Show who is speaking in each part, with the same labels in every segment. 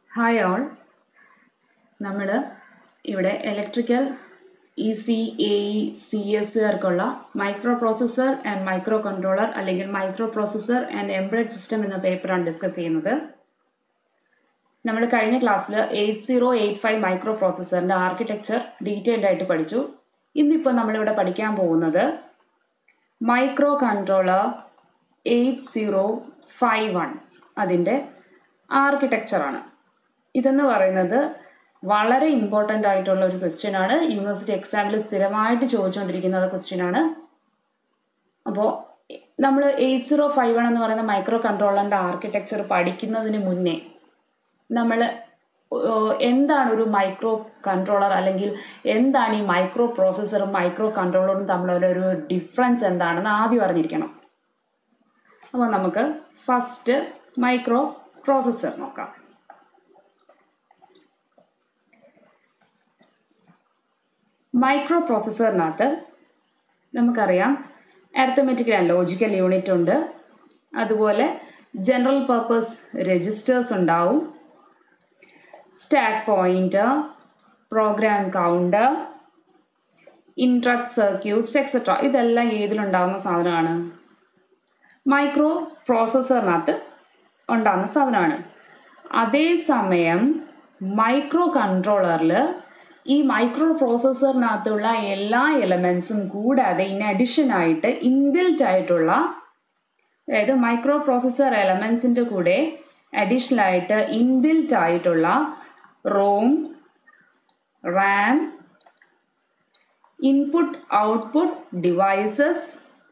Speaker 1: Hi all നമ്മൾ ഇവിടെ electrical E C A E C എസുകാർക്കുള്ള microprocessor and microcontroller അല്ലെങ്കിൽ microprocessor and embedded system എന്ന പേപ്പറാണ് ഡിസ്കസ് ചെയ്യുന്നത് നമ്മൾ കഴിഞ്ഞ ക്ലാസ്സിൽ എയ്റ്റ് സീറോ എയ്റ്റ് ഫൈവ് മൈക്രോ പ്രോസസ്സറിൻ്റെ ആർക്കിടെക്ചർ ഡീറ്റെയിൽഡ് ആയിട്ട് പഠിച്ചു ഇന്നിപ്പോൾ നമ്മളിവിടെ പഠിക്കാൻ പോകുന്നത് microcontroller eight zero five one അതിൻ്റെ ആർക്കിടെക്ചറാണ് ഇതെന്ന് പറയുന്നത് വളരെ ഇമ്പോർട്ടൻ്റ് ആയിട്ടുള്ള ഒരു ക്വസ്റ്റ്യൻ ആണ് യൂണിവേഴ്സിറ്റി എക്സാമിൽ സ്ഥിരമായിട്ട് ചോദിച്ചുകൊണ്ടിരിക്കുന്ന ക്വസ്റ്റ്യൻ ആണ് അപ്പോൾ നമ്മൾ എയ്റ്റ് സീറോ ഫൈവ് വൺ എന്ന് പറയുന്ന മൈക്രോ കൺട്രോളറിൻ്റെ ആർക്കിടെക്ചർ പഠിക്കുന്നതിന് മുന്നേ നമ്മൾ എന്താണ് ഒരു മൈക്രോ കൺട്രോളർ അല്ലെങ്കിൽ എന്താണ് ഈ മൈക്രോ പ്രോസസ്സറും മൈക്രോ കൺട്രോളറും തമ്മിലുള്ള ഒരു ഡിഫറൻസ് എന്താണെന്ന് ആദ്യം അറിഞ്ഞിരിക്കണം അപ്പോൾ നമുക്ക് ഫസ്റ്റ് മൈക്രോ പ്രോസസ്സർ നോക്കാം മൈക്രോ പ്രോസസ്സറിനകത്ത് നമുക്കറിയാം അരിത്തമെറ്റിക്കൽ ആൻഡ് ലോജിക്കൽ യൂണിറ്റ് ഉണ്ട് അതുപോലെ ജനറൽ പർപ്പസ് രജിസ്റ്റേഴ്സ് ഉണ്ടാവും stack pointer program counter interrupt circuits etcetera ഇതെല്ലാം ഏതിലുണ്ടാവുന്ന സാധനമാണ് മൈക്രോ പ്രോസസ്സറിനകത്ത് ഉണ്ടാകുന്ന സാധനമാണ് അതേസമയം മൈക്രോ കൺട്രോളറിൽ ഈ മൈക്രോ പ്രോസസ്സറിനകത്തുള്ള എല്ലാ എലമെൻസും കൂടാതെ ഇൻ അഡീഷൻ ആയിട്ട് ഇൻബിൽറ്റ് ആയിട്ടുള്ള അതായത് മൈക്രോ പ്രോസസ്സർ എലമെൻസിൻ്റെ കൂടെ അഡീഷണൽ ആയിട്ട് ഇൻബിൽറ്റ് ആയിട്ടുള്ള ROM RAM input output devices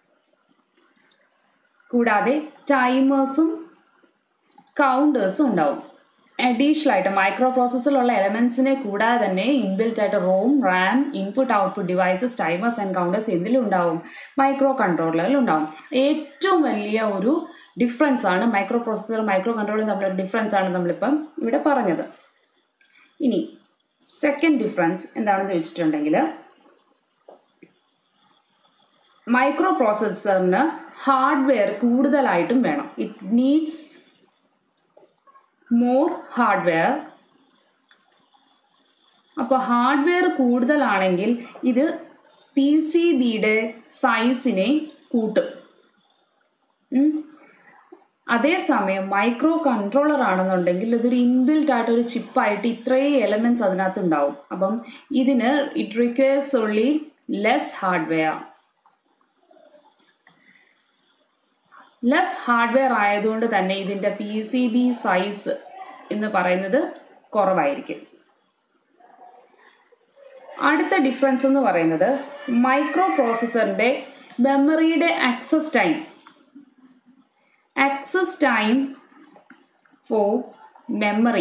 Speaker 1: കൂടാതെ ടൈമേഴ്സും കൗണ്ടേഴ്സും ഉണ്ടാവും അഡീഷണൽ ആയിട്ട് മൈക്രോ പ്രോസസ്സറിലുള്ള എലമെന്റ്സിനെ കൂടാതെ തന്നെ ഇൻബിൽറ്റ് ആയിട്ട് ROM RAM input output devices timers and counters എന്തിലും ഉണ്ടാവും മൈക്രോ കൺട്രോളറിൽ ഉണ്ടാവും ഏറ്റവും വലിയ ഒരു ഡിഫറൻസ് ആണ് മൈക്രോ പ്രോസസ്സർ മൈക്രോ കൺട്രോളറും തമ്മിലൊരു ഡിഫറൻസ് ആണ് നമ്മളിപ്പം ഇവിടെ പറഞ്ഞത് ഇനി സെക്കൻഡ് ഡിഫറൻസ് എന്താണെന്ന് ചോദിച്ചിട്ടുണ്ടെങ്കിൽ മൈക്രോ പ്രോസസ്സറിന് ഹാർഡ്വെയർ കൂടുതലായിട്ടും വേണം ഇറ്റ് നീഡ്സ് മോർ ഹാർഡ്വെയർ അപ്പോൾ ഹാർഡ്വെയർ കൂടുതലാണെങ്കിൽ ഇത് പി സി ബിയുടെ സൈസിനെ കൂട്ടും അതേസമയം മൈക്രോ കൺട്രോളർ ആണെന്നുണ്ടെങ്കിൽ ഇതൊരു ഇൻബിൽറ്റ് ആയിട്ട് ഒരു ചിപ്പായിട്ട് ഇത്രയും എലമെന്റ്സ് അതിനകത്ത് ഉണ്ടാവും അപ്പം ഇതിന് it requires only less hardware less hardware ആയതുകൊണ്ട് തന്നെ ഇതിൻ്റെ പി സി ബി സൈസ് എന്ന് പറയുന്നത് കുറവായിരിക്കും അടുത്ത ഡിഫറൻസ് എന്ന് പറയുന്നത് മൈക്രോ പ്രോസസ്സറിൻ്റെ മെമ്മറിയുടെ access time access time for memory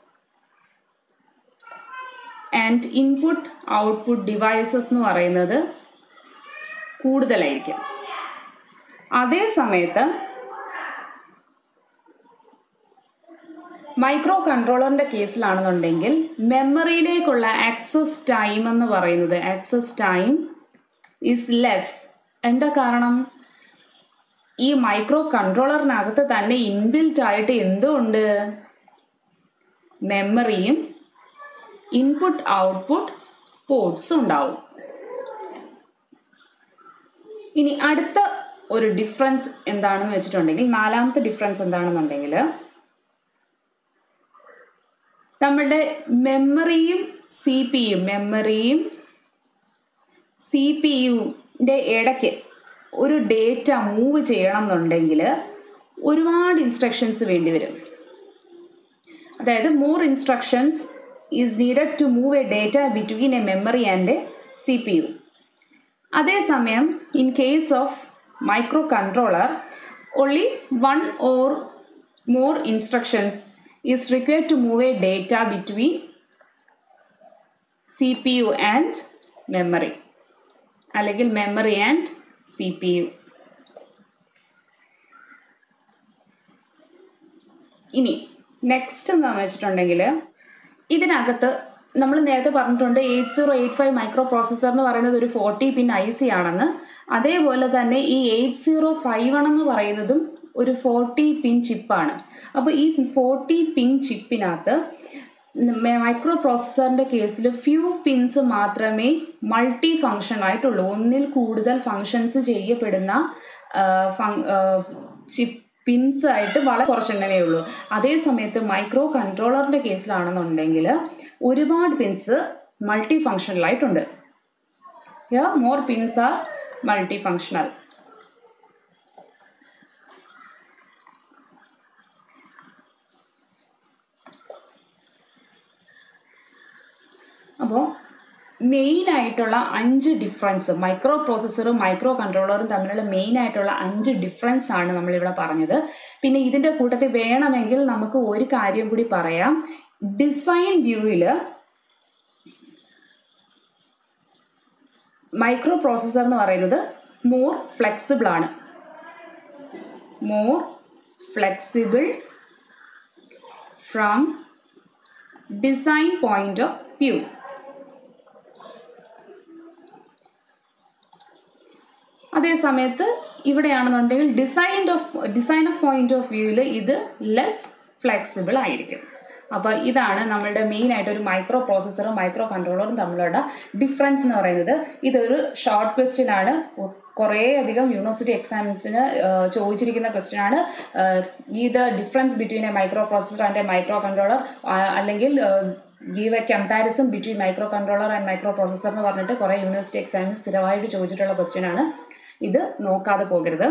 Speaker 1: and input output devices എന്ന് പറയുന്നത് കൂടുതലായിരിക്കും അതേ സമയത്ത് മൈക്രോ കൺട്രോളറിന്റെ കേസിലാണെന്നുണ്ടെങ്കിൽ മെമ്മറിയിലേക്കുള്ള ആക്സസ് ടൈം എന്ന് പറയുന്നത് ആക്സസ് ടൈം ഇസ് ലെസ് എന്താ കാരണം ഈ മൈക്രോ കൺട്രോളറിനകത്ത് തന്നെ ഇൻബിൽറ്റ് ആയിട്ട് എന്തുണ്ട് മെമ്മറിയും ഇൻപുട്ട് ഔട്ട്പുട്ട് പോർട്സും ഉണ്ടാവും ഇനി അടുത്ത ഒരു ഡിഫറൻസ് എന്താണെന്ന് വെച്ചിട്ടുണ്ടെങ്കിൽ നാലാമത്തെ ഡിഫറൻസ് എന്താണെന്നുണ്ടെങ്കിൽ നമ്മുടെ മെമ്മറിയും സി പി യു മെമ്മറിയും സി പി യുവിൻ്റെ ഇടയ്ക്ക് ഒരു ഡേറ്റ മൂവ് ചെയ്യണം എന്നുണ്ടെങ്കിൽ ഒരുപാട് ഇൻസ്ട്രക്ഷൻസ് വേണ്ടി വരും അതായത് more instructions is needed to move a data between a memory and a C P U അതേസമയം in case of microcontroller only one or more instructions is required to move a data between CPU and memory അല്ലെങ്കിൽ memory and C P U ഇനി next എന്താണെന്ന് വെച്ചിട്ടുണ്ടെങ്കിൽ ഇതിനകത്ത് നമ്മൾ നേരത്തെ പറഞ്ഞിട്ടുണ്ട് eight zero eight five microprocessor എന്ന് പറയുന്നത് ഒരു ഫോർട്ടി പിൻ ഐ സി ആണെന്ന് അതേപോലെ തന്നെ ഈ എയ്റ്റ് സീറോ ഫൈവ് വൺ എന്ന് പറയുന്നതും ഒരു ഫോർട്ടി പിൻ ചിപ്പാണ് അപ്പോൾ ഈ ഫോർട്ടി പിൻ ചിപ്പിനകത്ത് മൈക്രോ പ്രോസസ്സറിന്റെ കേസിൽ ഫ്യൂ പിൻസ് മാത്രമേ മൾട്ടി ഫങ്ഷൻ ആയിട്ടുള്ളൂ ഒന്നിൽ കൂടുതൽ ഫങ്ഷൻസ് ചെയ്യപ്പെടുന്ന ചിപ്പ് പിൻസ് ആയിട്ട് വളരെ കുറച്ചെണ്ണമേ ഉള്ളൂ അതേ സമയത്ത് മൈക്രോ കൺട്രോളറിന്റെ കേസിലാണെന്നുണ്ടെങ്കിൽ ഒരുപാട് പിൻസ് മൾട്ടി ഫങ്ഷണലായിട്ടുണ്ട് more pins are multi functional അപ്പോൾ മെയിൻ ആയിട്ടുള്ള അഞ്ച് ഡിഫറൻസ് മൈക്രോ പ്രോസസ്സറും മൈക്രോ കൺട്രോളറും തമ്മിലുള്ള മെയിൻ ആയിട്ടുള്ള അഞ്ച് ഡിഫറൻസ് ആണ് നമ്മളിവിടെ പറഞ്ഞത് പിന്നെ ഇതിന്റെ കൂട്ടത്തിൽ വേണമെങ്കിൽ നമുക്ക് ഒരു കാര്യം കൂടി പറയാം ഡിസൈൻ വ്യൂവിൽ മൈക്രോ പ്രോസസ്സർ എന്ന് പറയുന്നത് മോർ ഫ്ലെക്സിബിൾ ആണ് more flexible from design point of view അതേ സമയത്ത് ഇവിടെയാണെന്നുണ്ടെങ്കിൽ design of design of point of വ്യൂവിൽ ഇത് ലെസ് ഫ്ലെക്സിബിൾ ആയിരിക്കും അപ്പോൾ ഇതാണ് നമ്മളുടെ മെയിൻ ആയിട്ട് ഒരു മൈക്രോ പ്രോസസ്സറും മൈക്രോ കൺട്രോളറും തമ്മിലുള്ള ഡിഫറൻസ് എന്ന് പറയുന്നത് ഇതൊരു ഷോർട്ട് ക്വസ്റ്റ്യൻ ആണ് കുറേ അധികം യൂണിവേഴ്സിറ്റി എക്സാംസിന് ചോദിച്ചിരിക്കുന്ന ക്വസ്റ്റ്യൻ ആണ് ഇത് difference between a microprocessor and a microcontroller അല്ലെങ്കിൽ give a comparison between microcontroller and microprocessor എന്ന് പറഞ്ഞിട്ട് കുറേ യൂണിവേഴ്സിറ്റി എക്സാമിന് സ്ഥിരമായിട്ട് ചോദിച്ചിട്ടുള്ള ക്വസ്റ്റ്യൻ ആണ് ഇത് നോക്കാതെ പോകരുത്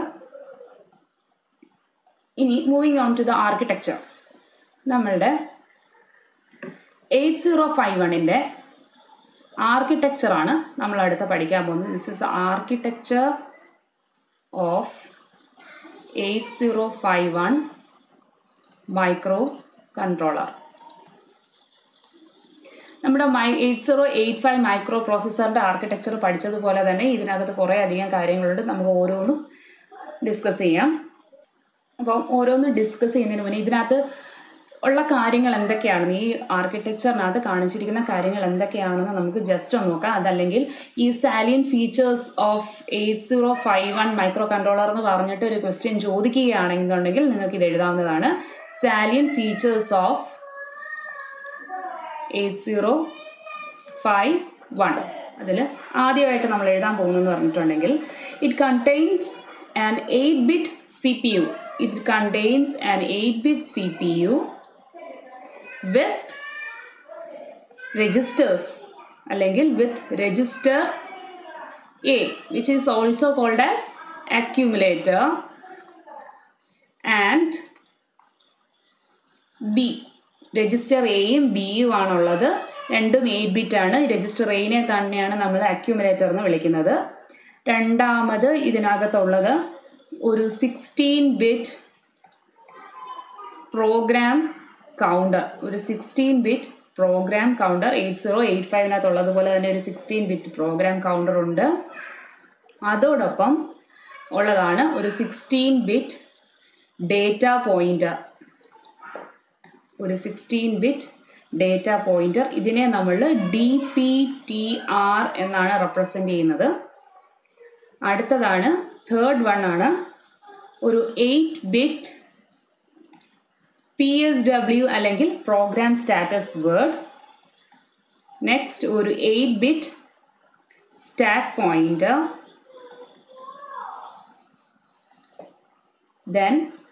Speaker 1: ഇനി moving on to the architecture നമ്മളുടെ എയ്റ്റ് സീറോ ഫൈവ് വണ്ണിൻ്റെ ആർക്കിടെക്ചറാണ് നമ്മൾ അടുത്ത് പഠിക്കാൻ പോകുന്നത് this is architecture of eight zero five one microcontroller നമ്മുടെ my eight zero eight five മൈക്രോ പ്രോസസ്സറിൻ്റെ ആർക്കിടെക്ചർ പഠിച്ചതുപോലെ തന്നെ ഇതിനകത്ത് കുറേ അധികം കാര്യങ്ങളുണ്ട് നമുക്ക് ഓരോന്നും ഡിസ്കസ് ചെയ്യാം അപ്പം ഓരോന്നും ഡിസ്കസ് ചെയ്യുന്നതിന് മുന്നേ ഇതിനകത്ത് ഉള്ള കാര്യങ്ങൾ എന്തൊക്കെയാണെന്ന് ഈ ആർക്കിടെക്ചറിനകത്ത് കാണിച്ചിരിക്കുന്ന കാര്യങ്ങൾ എന്തൊക്കെയാണെന്ന് നമുക്ക് ജസ്റ്റ് ഒന്ന് നോക്കാം അതല്ലെങ്കിൽ ഈ salient features of eight zero five one microcontroller എന്ന് പറഞ്ഞിട്ട് ഒരു ക്വസ്റ്റ്യൻ ചോദിക്കുകയാണെന്നുണ്ടെങ്കിൽ നിങ്ങൾക്ക് ഇത് എഴുതാവുന്നതാണ് salient features of eight zero five one അതിൽ ആദ്യമായിട്ട് നമ്മൾ എഴുതാൻ പോകുന്നതെന്ന് പറഞ്ഞിട്ടുണ്ടെങ്കിൽ it contains an eight bit C P U it contains an eight bit C P U with registers അല്ലെങ്കിൽ with register A which is also called as accumulator and B register എയും ബിയും ആണുള്ളത് രണ്ടും എയ്റ്റ് ബിറ്റ് ആണ് register എയിനെ തന്നെയാണ് നമ്മൾ accumulator എന്ന് വിളിക്കുന്നത് രണ്ടാമത് ഇതിനകത്തുള്ളത് ഒരു സിക്സ്റ്റീൻ ബിറ്റ് പ്രോഗ്രാം കൗണ്ടർ ഒരു sixteen bit program counter eight zero eight ഫൈവിനകത്തുള്ളതുപോലെ തന്നെ ഒരു സിക്സ്റ്റീൻ ബിറ്റ് പ്രോഗ്രാം കൗണ്ടർ ഉണ്ട് അതോടൊപ്പം ഉള്ളതാണ് ഒരു സിക്സ്റ്റീൻ ബിറ്റ് ഡേറ്റ പോയിന്റർ ഒരു സിക്സ്റ്റീൻ ബിറ്റ് ഡേറ്റ പോയിന്റർ ഇതിനെ നമ്മൾ ഡി പി ടി ആർ എന്നാണ് റെപ്രസെൻ്റ് ചെയ്യുന്നത് അടുത്തതാണ് തേർഡ് വൺ ആണ് ഒരു eight bit P S W അല്ലെങ്കിൽ പ്രോഗ്രാം സ്റ്റാറ്റസ് വേർഡ് നെക്സ്റ്റ് ഒരു eight bit stack pointer then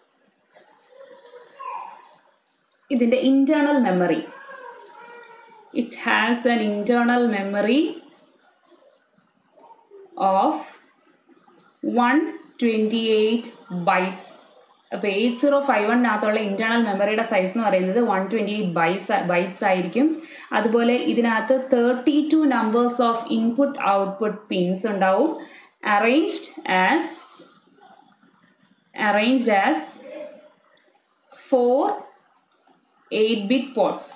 Speaker 1: ഇതിൻ്റെ internal memory it has an internal memory of one twenty eight bytes അപ്പോൾ eight zero five വണ്ണിനകത്തുള്ള internal മെമ്മറിയുടെ size എന്ന് പറയുന്നത് one twenty eight ബൈസ് bytes ആയിരിക്കും അതുപോലെ ഇതിനകത്ത് thirty two numbers of input output pins ഉണ്ടാവും arranged as arranged as four eight bit ports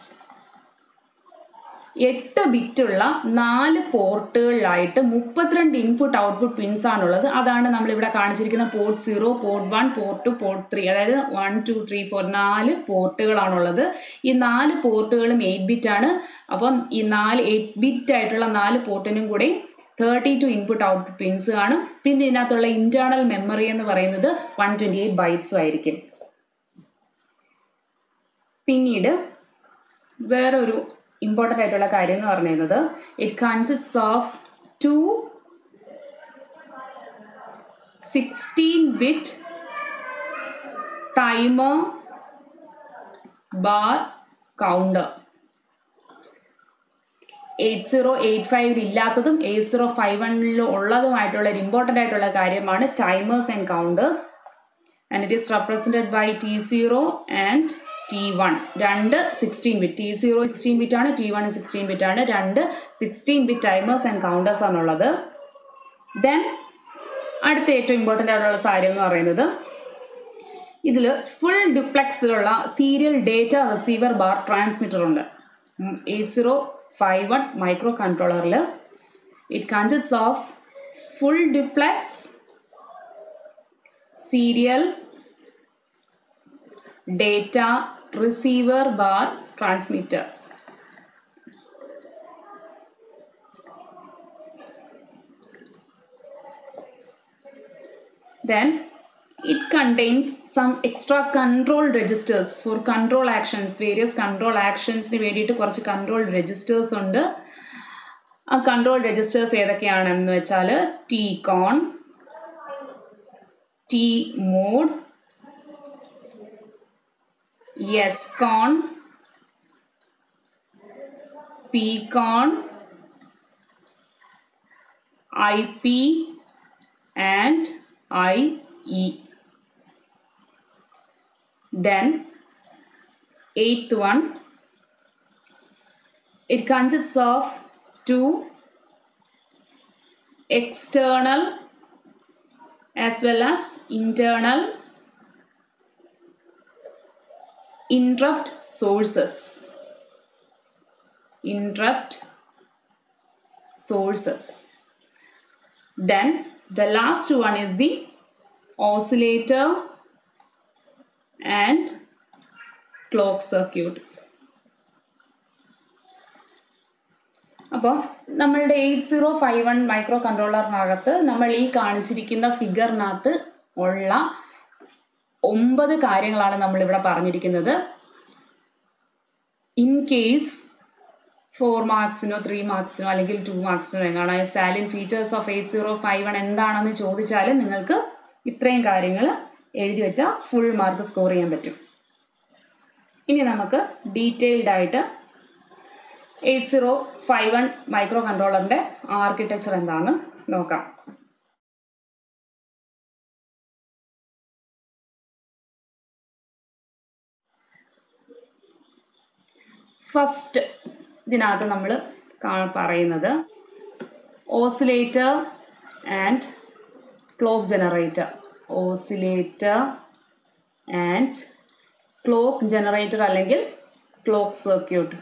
Speaker 1: എട്ട് ബിറ്റുള്ള നാല് പോർട്ടുകളിലായിട്ട് മുപ്പത്തിരണ്ട് ഇൻപുട്ട് ഔട്ട്പുട്ട് പിൻസ് ആണുള്ളത് അതാണ് നമ്മൾ ഇവിടെ കാണിച്ചിരിക്കുന്ന port zero port one port two port three അതായത് വൺ ടു ത്രീ ഫോർ നാല് പോർട്ടുകളാണുള്ളത് ഈ നാല് പോർട്ടുകളും എയ്റ്റ് ബിറ്റ് ആണ് അപ്പം ഈ നാല് എയ്റ്റ് ബിറ്റ് ആയിട്ടുള്ള നാല് പോർട്ടിനും കൂടി thirty two input output pins കാണും പിന്നെ ഇതിനകത്തുള്ള ഇന്റേണൽ മെമ്മറി എന്ന് പറയുന്നത് വൺ ട്വൻറ്റി എയ്റ്റ് ബൈറ്റ്സും ആയിരിക്കും പിന്നീട് വേറൊരു ഇമ്പോർട്ടൻ്റ് ആയിട്ടുള്ള കാര്യം എന്ന് പറയുന്നത് it consists of two sixteen bit timer bar counter eight zero eight ഫൈവിൽ ഇല്ലാത്തതും എയ്റ്റ് സീറോ ഫൈവ് വണ്ണിൽ ഉള്ളതുമായിട്ടുള്ള ഒരു ഇമ്പോർട്ടൻ്റ് ആയിട്ടുള്ള കാര്യമാണ് timers and counters and it is represented by T zero and T one രണ്ട് sixteen bit T zero sixteen bit ആണ് T one sixteen bit ആണ് രണ്ട് sixteen bit timers and counters ആണുള്ളത് then അടുത്ത ഏറ്റവും ഇമ്പോർട്ടൻ്റ് ആയിട്ടുള്ള കാര്യം എന്ന് പറയുന്നത് ഇതിൽ ഫുൾ ഡുപ്ലെക്സിലുള്ള serial data receiver bar transmitter ഉണ്ട് എയ്റ്റ് സീറോ ഫൈവ് വൺ മൈക്രോ കൺട്രോളറിൽ it consists of full duplex serial data receiver bar transmitter then it contains some extra control registers for control actions various control actionsന് വേണ്ടിയിട്ട് കുറച്ച് control registers ഉണ്ട് ആ control registers ഏതൊക്കെയാണെന്ന് വെച്ചാൽ T cone T TMOD SCON PCON I P and IE. Then, eighth one, it consists of two external as well as internal interrupt sources. Interrupt sources. Then the last one is the oscillator and clock circuit അപ്പോൾ നമ്മളുടെ eight zero five one മൈക്രോ കൺട്രോളറിനകത്ത് നമ്മൾ ഈ കാണിച്ചിരിക്കുന്ന ഫിഗറിനകത്ത് ഉള്ള ഒമ്പത് കാര്യങ്ങളാണ് നമ്മളിവിടെ പറഞ്ഞിരിക്കുന്നത് ഇൻ കേസ് ഫോർ മാർക്സിനോ ത്രീ മാർക്സിനോ അല്ലെങ്കിൽ ടു മാർക്സിനോ എങ്ങാണ് salient features of eight zero five one എന്താണെന്ന് ചോദിച്ചാൽ നിങ്ങൾക്ക് ഇത്രയും കാര്യങ്ങൾ എഴുതി വെച്ചാൽ ഫുൾ മാർക്ക് സ്കോർ ചെയ്യാൻ പറ്റും ഇനി നമുക്ക് ഡീറ്റെയിൽഡ് ആയിട്ട് എയ്റ്റ് സീറോ ഫൈവ് വൺ മൈക്രോ കൺട്രോളറിൻ്റെ ആർക്കിടെക്ചർ എന്താണെന്ന് നോക്കാം ഫസ്റ്റ് ഇതിനകത്ത് നമ്മൾ പറയുന്നത് oscillator and clock generator oscillator and clock generator അല്ലെങ്കിൽ ക്ലോക്ക് സർക്യൂട്ട്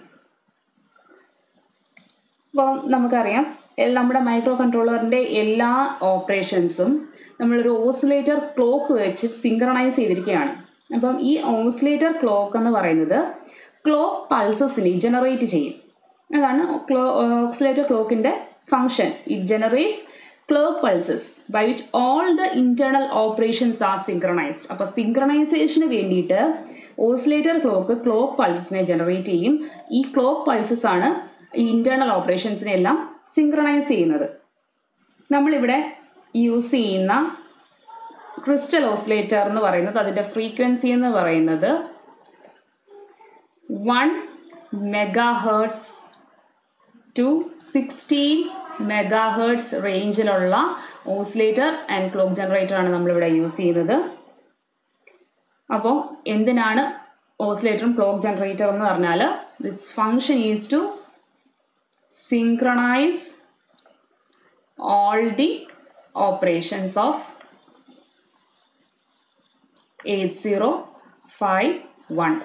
Speaker 1: അപ്പോൾ നമുക്കറിയാം നമ്മുടെ മൈക്രോ കൺട്രോളറിൻ്റെ എല്ലാ ഓപ്പറേഷൻസും നമ്മളൊരു ഓസിലേറ്റർ ക്ലോക്ക് വെച്ച് സിങ്ക്രണൈസ് ചെയ്തിരിക്കുകയാണ് അപ്പം ഈ ഓസിലേറ്റർ ക്ലോക്ക് എന്ന് പറയുന്നത് ക്ലോക്ക് പൾസസിനെ ജനറേറ്റ് ചെയ്യും അതാണ് ക്ലോ ഓക്സിലേറ്റർ ക്ലോക്കിൻ്റെ function it generates clock pulses by which all the internal operations are synchronized അപ്പോൾ സിങ്ക്രണൈസേഷന് വേണ്ടിയിട്ട് ഓസിലേറ്റർ ക്ലോക്ക് ക്ലോക്ക് പൾസസിനെ ജനറേറ്റ് ചെയ്യും ഈ ക്ലോക്ക് പൾസസ് ആണ് ഈ ഇന്റേണൽ ഓപ്പറേഷൻസിനെ എല്ലാം സിങ്ക്രണൈസ് ചെയ്യുന്നത് നമ്മളിവിടെ യൂസ് ചെയ്യുന്ന ക്രിസ്റ്റൽ ഓസിലേറ്റർ എന്ന് പറയുന്നത് അതിൻ്റെ ഫ്രീക്വൻസി എന്ന് പറയുന്നത് one megahertz to sixteen megahertz റേഞ്ചിലുള്ള ഓസിലേറ്റർ ആൻഡ് ക്ലോക്ക് ജനറേറ്റർ ആണ് നമ്മളിവിടെ യൂസ് ചെയ്യുന്നത് അപ്പോൾ എന്തിനാണ് ഓസിലേറ്ററും ക്ലോക്ക് ജനറേറ്റർ എന്ന് പറഞ്ഞാൽ its function is to synchronize all the operations of 8051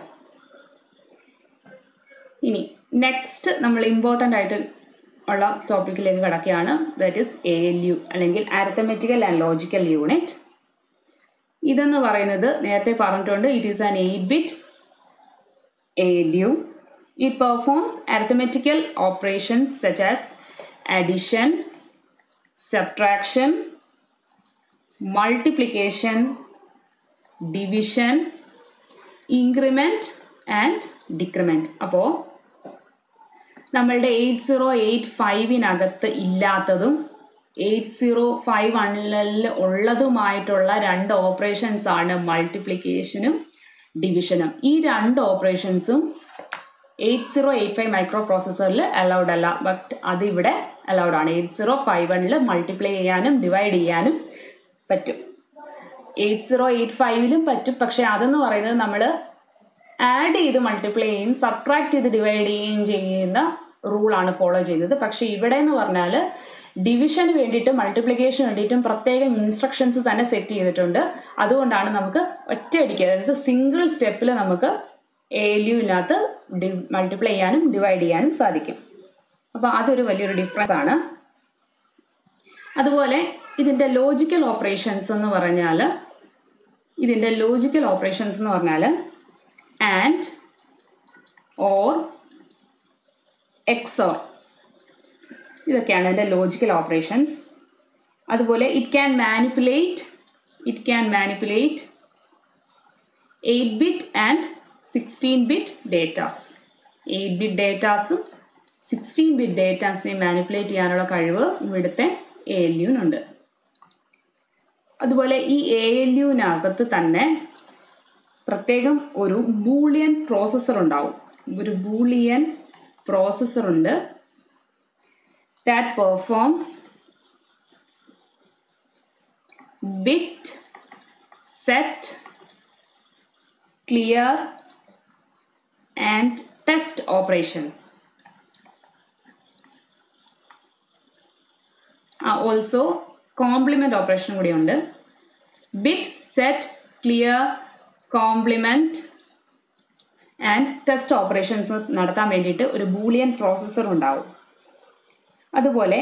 Speaker 1: ഇനി നെക്സ്റ്റ് നമ്മൾ ഇമ്പോർട്ടൻ്റ് ആയിട്ട് ഉള്ള ടോപ്പിക്കിലേക്ക് കിടക്കുകയാണ് that is A L U അല്ലെങ്കിൽ അരത്തമെറ്റിക്കൽ ആൻഡ് ലോജിക്കൽ യൂണിറ്റ് ഇതെന്ന് പറയുന്നത് നേരത്തെ പറഞ്ഞിട്ടുണ്ട് it is an eight bit A L U It performs arithmetical operations such as addition, subtraction multiplication division increment and decrement അപ്പോൾ നമ്മളുടെ എയ്റ്റ് സീറോ എയ്റ്റ് ഫൈവിനകത്ത് ഇല്ലാത്തതും eight zero five വണ്ണിൽ ഉള്ളതുമായിട്ടുള്ള രണ്ട് operations ആണ് മൾട്ടിപ്ലിക്കേഷനും ഡിവിഷനും ഈ രണ്ട് ഓപ്പറേഷൻസും eight zero eight five micro പ്രോസസ്സറിൽ അലൗഡ് അല്ല ബട്ട് അതിവിടെ അലൗഡ് ആണ് എയ്റ്റ് സീറോ ഫൈവ് വണ്ണിൽ മൾട്ടിപ്ലൈ ചെയ്യാനും ഡിവൈഡ് ചെയ്യാനും പറ്റും എയ്റ്റ് സീറോ എയ്റ്റ് ഫൈവിലും പറ്റും പക്ഷേ അതെന്ന് പറയുന്നത് നമ്മൾ ആഡ് ചെയ്ത് മൾട്ടിപ്ലൈ ചെയ്യും സബ്ട്രാക്ട് ചെയ്ത് ഡിവൈഡ് ചെയ്യുകയും ചെയ്യുന്ന റൂളാണ് ഫോളോ ചെയ്യുന്നത് പക്ഷേ ഇവിടെ എന്ന് പറഞ്ഞാൽ ഡിവിഷന് വേണ്ടിയിട്ട് മൾട്ടിപ്ലിക്കേഷന് വേണ്ടിയിട്ടും പ്രത്യേകം ഇൻസ്ട്രക്ഷൻസ് തന്നെ സെറ്റ് ചെയ്തിട്ടുണ്ട് അതുകൊണ്ടാണ് നമുക്ക് ഒറ്റയടിക്ക് അതായത് സിംഗിൾ സ്റ്റെപ്പിൽ നമുക്ക് എ എൽ യുവിനകത്ത് ഡി മൾട്ടിപ്ലൈ ചെയ്യാനും ഡിവൈഡ് ചെയ്യാനും സാധിക്കും അപ്പോൾ അതൊരു വലിയൊരു ഡിഫറൻസ് ആണ് അതുപോലെ ഇതിൻ്റെ ലോജിക്കൽ ഓപ്പറേഷൻസ് എന്ന് പറഞ്ഞാൽ ഇതിൻ്റെ ലോജിക്കൽ ഓപ്പറേഷൻസ് എന്ന് പറഞ്ഞാൽ ആൻഡ് ഓർ എക്സോർ ഇതൊക്കെയാണ് ഇതിൻ്റെ ലോജിക്കൽ ഓപ്പറേഷൻസ് അതുപോലെ it can manipulate it can manipulate eight bit and sixteen bit datas eight bit ഡേറ്റാസും സിക്സ്റ്റീൻ ബിറ്റ് ഡേറ്റാസിനെ മാനിപ്പുലേറ്റ് ചെയ്യാനുള്ള കഴിവ് ഇവിടുത്തെ എ എൽ യുവിനുണ്ട് അതുപോലെ ഈ എ എൽ യുവിനകത്ത് തന്നെ പ്രത്യേകം ഒരു ബൂളിയൻ പ്രോസസ്സർ ഉണ്ടാവും ഒരു ബൂളിയൻ പ്രോസസ്സർ ഉണ്ട് that performs bit set clear and test operations also complement operation കൂടി ഉണ്ട് bit set clear complement and test operations നടത്താൻ വേണ്ടിയിട്ട് ഒരു ബൂളിയൻ പ്രോസസ്സർ ഉണ്ടാവും അതുപോലെ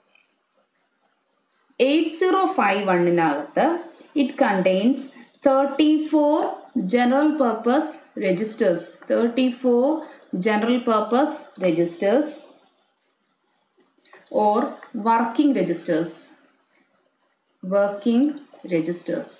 Speaker 1: എയ്റ്റ് സീറോ ഫൈവ് വണ്ണിനകത്ത് it contains thirty four general purpose registers thirty four general purpose registers or working registers working registers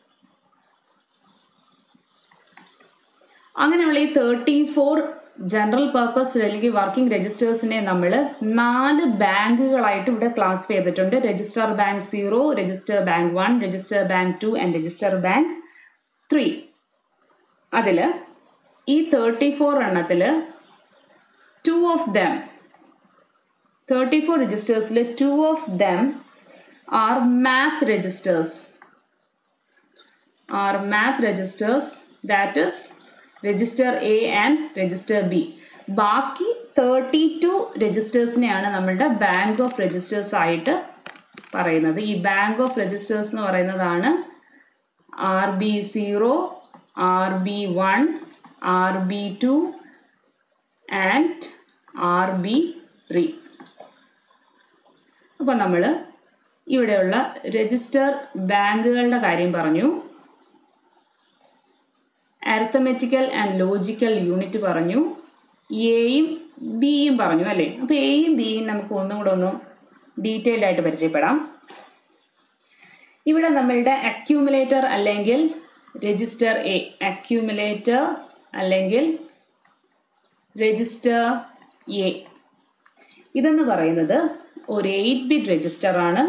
Speaker 1: അങ്ങനെയുള്ള ഈ തേർട്ടി ഫോർ ജനറൽ പർപ്പസ് അല്ലെങ്കിൽ working രജിസ്റ്റേഴ്സിനെ നമ്മൾ നാല് ബാങ്കുകളായിട്ട് ഇവിടെ ക്ലാസിഫൈ ചെയ്തിട്ടുണ്ട് register bank zero register bank one register bank two and register bank three അതിൽ ഈ തേർട്ടി ഫോർ എണ്ണത്തിൽ two of them thirty four രജിസ്റ്റേഴ്സിൽ two of them are math registers are math registers that is register A and register B ബാക്കി thirty two രജിസ്റ്റേഴ്സിനെയാണ് നമ്മളുടെ bank of registers ആയിട്ട് പറയുന്നത് ഈ ബാങ്ക് ഓഫ് രജിസ്റ്റേഴ്സ് എന്ന് പറയുന്നതാണ് R B zero R B one R B two and R B three അപ്പോൾ നമ്മൾ ഇവിടെയുള്ള രജിസ്റ്റർ ബാങ്കുകളുടെ കാര്യം പറഞ്ഞു അരിത്തമെറ്റിക്കൽ ആൻഡ് ലോജിക്കൽ യൂണിറ്റ് പറഞ്ഞു എയും ബിയും പറഞ്ഞു അല്ലേ അപ്പോൾ എയും ബിയും നമുക്ക് ഒന്നും കൂടെ ഒന്ന് ഡീറ്റെയിൽഡ് ആയിട്ട് പരിചയപ്പെടാം ഇവിടെ നമ്മളുടെ അക്യൂമുലേറ്റർ അല്ലെങ്കിൽ രജിസ്റ്റർ എ അക്യൂമുലേറ്റർ അല്ലെങ്കിൽ രജിസ്റ്റർ എ ഇതെന്ന് പറയുന്നത് ഒരു എയ്റ്റ് ബിറ്റ് രജിസ്റ്റർ ആണ്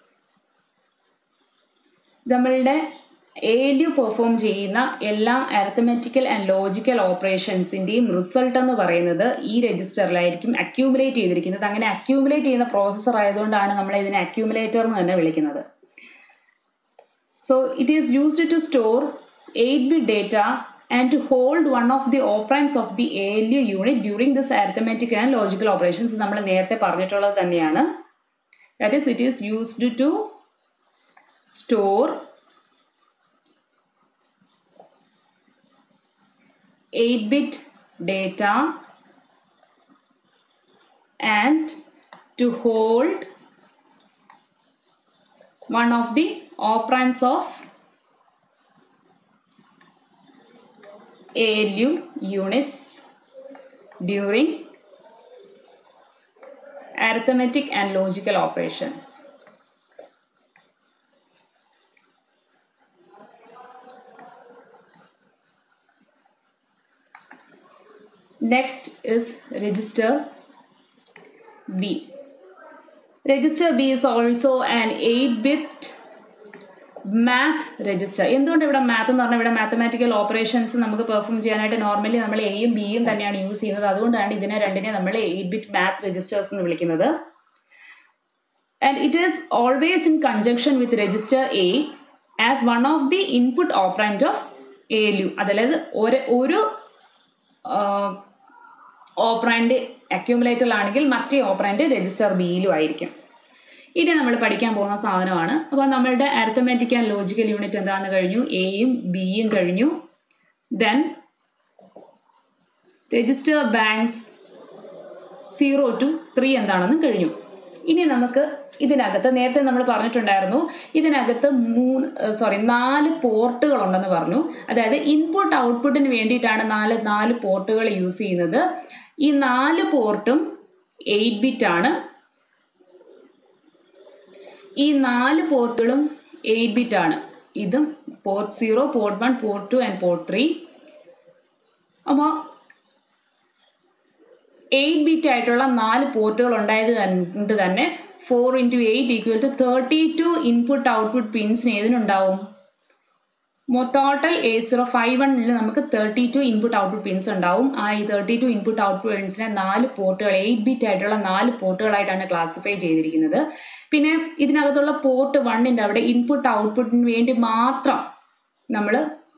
Speaker 1: നമ്മളുടെ എ എൽ യു പെർഫോം ചെയ്യുന്ന എല്ലാ അരിത്തമെറ്റിക്കൽ ആൻഡ് ലോജിക്കൽ ഓപ്പറേഷൻസിൻ്റെയും റിസൾട്ട് എന്ന് പറയുന്നത് ഈ രജിസ്റ്ററിലായിരിക്കും അക്യൂമുലേറ്റ് ചെയ്തിരിക്കുന്നത് അങ്ങനെ അക്യൂമുലേറ്റ് ചെയ്യുന്ന പ്രോസസ്സർ ആയതുകൊണ്ടാണ് നമ്മൾ ഇതിനെ അക്യൂമുലേറ്റർ എന്ന് തന്നെ വിളിക്കുന്നത് so it is used to store eight bit data and to hold one of the operands of the A L U unit during this arithmetic and logical operations നമ്മൾ നേരത്തെ പറഞ്ഞിട്ടുള്ളത് തന്നെയാണ് that is it is used to store 8-bit data and to hold one of the operands of ALU units during arithmetic and logical operations. next is register b register b is also an 8 bit math register എന്തുകൊണ്ട് ഇവിടെ math എന്ന് പറഞ്ഞാൽ ഇവിടെ mathematical operations നമുക്ക് perform ചെയ്യാനായിട്ട് normally നമ്മൾ എയും ബിയും തന്നെയാണ് യൂസ് ചെയ്യുന്നത് അതുകൊണ്ടാണ് ഇതിനെ രണ്ടിനെ നമ്മൾ എയ്റ്റ് ബിറ്റ് മാത്ത് രജിസ്റ്റേഴ്സ് എന്ന് വിളിക്കുന്നത് and it is always in conjunction with register A as one of the input operand of A U അതായത് ഒരു ഒരു ഓപ്പറൻറ്റ് അക്യൂമുലേറ്ററിലാണെങ്കിൽ മറ്റേ ഓപ്പറൻറ്റ് രജിസ്റ്റർ ബിയിലും ആയിരിക്കും ഇനി നമ്മൾ പഠിക്കാൻ പോകുന്ന സാധനമാണ് അപ്പോൾ നമ്മളുടെ അരിത്തമാറ്റിക് ആൻഡ് ലോജിക്കൽ യൂണിറ്റ് എന്താണെന്ന് കഴിഞ്ഞു എയും ബിയും കഴിഞ്ഞു then register banks zero two three എന്താണെന്ന് കഴിഞ്ഞു ഇനി നമുക്ക് ഇതിനകത്ത് നേരത്തെ നമ്മൾ പറഞ്ഞിട്ടുണ്ടായിരുന്നു ഇതിനകത്ത് മൂന്ന് സോറി നാല് പോർട്ടുകൾ ഉണ്ടെന്ന് പറഞ്ഞു അതായത് ഇൻപുട്ട് ഔട്ട്പുട്ടിന് വേണ്ടിയിട്ടാണ് നാല് നാല് പോർട്ടുകൾ യൂസ് ചെയ്യുന്നത് ഈ നാല് പോർട്ടും എയ്റ്റ് ബിറ്റ് ആണ് ഈ നാല് പോർട്ടുകളും എയ്റ്റ് ബിറ്റ് ആണ് ഇതും port zero port one port two and port three അപ്പോൾ എയ്റ്റ് ബിറ്റ് ആയിട്ടുള്ള നാല് പോർട്ടുകൾ ഉണ്ടായത് കൊണ്ട് തന്നെ four into eight equal to thirty two input output പിൻസിന് ഏതിനുണ്ടാവും ടോട്ടൽ എയ്റ്റ് സീറോ ഫൈവ് വണ്ണിൽ നമുക്ക് thirty two input output pins ഉണ്ടാവും ആ ഈ തേർട്ടി ടു ഇൻപുട്ട് ഔട്ട്പുട്ട് പിൻസിനെ നാല് പോർട്ടുകൾ എയ്റ്റ് ബിറ്റ് ആയിട്ടുള്ള നാല് പോർട്ടുകളായിട്ടാണ് ക്ലാസിഫൈ ചെയ്തിരിക്കുന്നത് പിന്നെ ഇതിനകത്തുള്ള പോർട്ട് വണ്ണിൻ്റെ അവിടെ ഇൻപുട്ട് ഔട്ട്പുട്ടിന് വേണ്ടി മാത്രം നമ്മൾ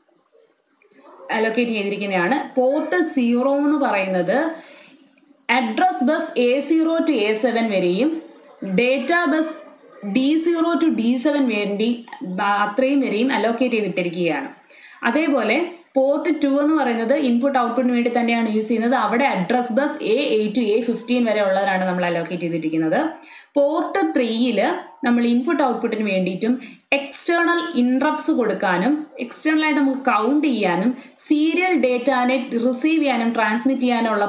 Speaker 1: അലോക്കേറ്റ് ചെയ്തിരിക്കുന്നതാണ് പോർട്ട് സീറോ എന്ന് പറയുന്നത് address bus A zero to A seven വരെയും data bus D zero to D seven വേണ്ടി അത്രയും വരെയും അലോക്കേറ്റ് ചെയ്തിട്ടിരിക്കുകയാണ് അതേപോലെ പോർട്ട് ടു എന്ന് പറയുന്നത് ഇൻപുട്ട് ഔട്ട്പുട്ടിന് വേണ്ടി തന്നെയാണ് യൂസ് ചെയ്യുന്നത് അവിടെ address bus A eight to A fifteen വരെ ഉള്ളതാണ് നമ്മൾ അലോക്കേറ്റ് ചെയ്തിരിക്കുന്നത് പോർട്ട് ത്രീയിൽ നമ്മൾ ഇൻപുട്ട് ഔട്ട്പുട്ടിന് വേണ്ടിയിട്ടും എക്സ്റ്റേണൽ ഇൻട്രപ്റ്റ്സ് കൊടുക്കാനും എക്സ്റ്റേണൽ ആയിട്ട് നമുക്ക് കൗണ്ട് ചെയ്യാനും സീരിയൽ ഡേറ്റാനെ റിസീവ് ചെയ്യാനും ട്രാൻസ്മിറ്റ് ചെയ്യാനുള്ള